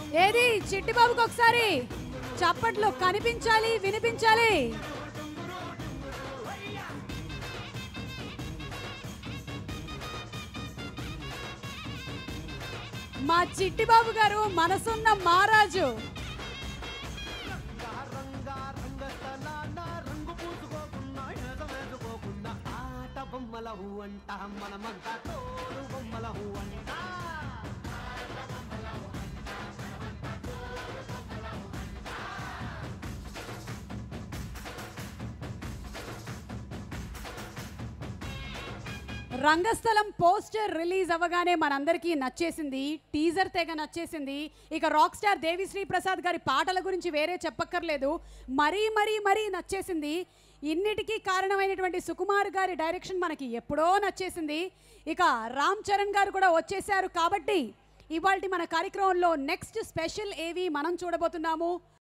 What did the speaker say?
ఏది చిట్టిబాబుకి ఒకసారి చప్పట్లు కనిపించాలి వినిపించాలి మా చిట్టిబాబు గారు మనసున్న మహారాజు రంగా రంగస్థలాన రంగు పూసుకోకున్నా ఎదవేసుకోకున్నా ఆట బొమ్మల అంట మనమంతా తోడు బొమ్మల అంట రంగస్థలం పోస్టర్ రిలీజ్ అవ్వగానే మనందరికీ నచ్చేసింది టీజర్ తెగ నచ్చేసింది ఇక రాక్ స్టార్ దేవిశ్రీ ప్రసాద్ గారి పాటల గురించి వేరే చెప్పక్కర్లేదు మరీ మరీ మరీ నచ్చేసింది ఇన్నిటికీ కారణమైనటువంటి సుకుమార్ గారి డైరెక్షన్ మనకి ఎప్పుడో నచ్చేసింది ఇక రామ్ చరణ్ గారు కూడా వచ్చేసారు కాబట్టి ఇవాళ మన కార్యక్రమంలో నెక్స్ట్ స్పెషల్ ఏవి మనం చూడబోతున్నాము